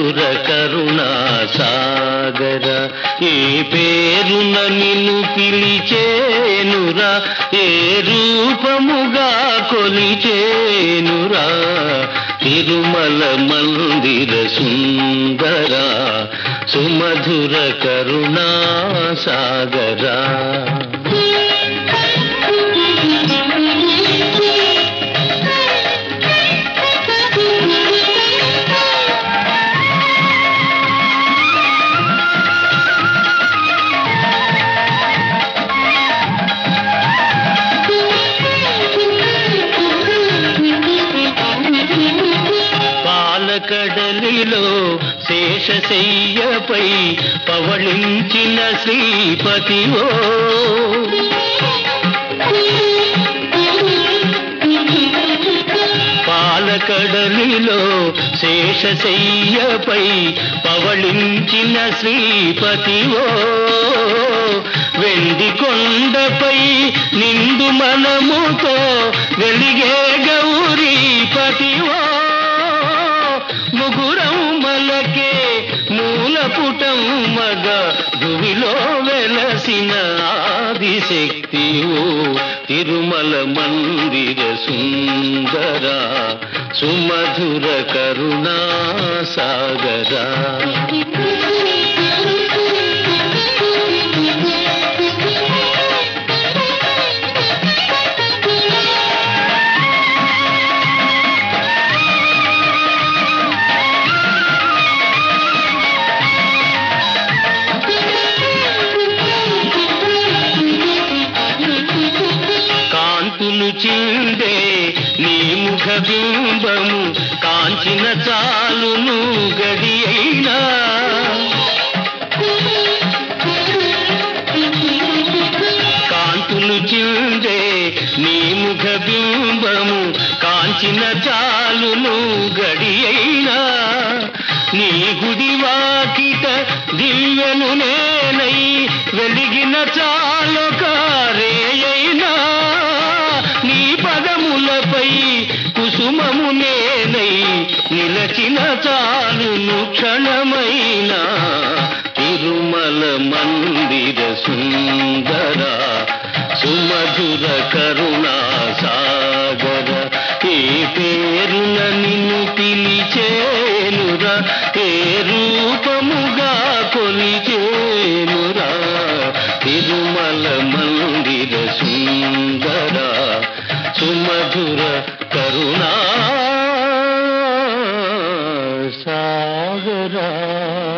సుమధుర కరుణా సాగర ఏ పేరున నిన్ను పిలిచేనురా ఏ రూపముగా కొలిచేనురా తిరుమల మందిర సుందర సుమధుర కరుణా సాగరా పాలకడలిలో శేషశయ్యపై పవళించిన శ్రీపతివో పాలకడలిలో శేషశయ్యపై పవళించిన శ్రీపతివో వెండి కొండపై నిండు మనముతో వెలిగే గౌరీపతివో ముగురం మలకే మూలపుటం మగ భువిలో వెలసిన ఆదిశక్తివు తిరుమల మందిర సుందర సుమధుర కరుణా సాగరా కాంతులు చిందే నీ ముఖ బింబము కాంచిన చాలును గడి అయినా కాంతులు చిందే నీ ముఖ బింబము కాంచిన చాలును గడి అయినా నీ గుడి వాకిట దివ్యను నేనై వెలిగిన చాలొక రేయైనా నీ పదములపై కుసుమము నేనై నిలచిన చాలును క్షణమైన తిరుమల మందిర సుందర సుమధుర కరుణా సాగర ఏ పేరున నిన్ను పిలిచేనురా ఏ రూపముగా కొలిచేనురా తిరుమల మందిర సుందర సుమధుర కరుణా సాగరా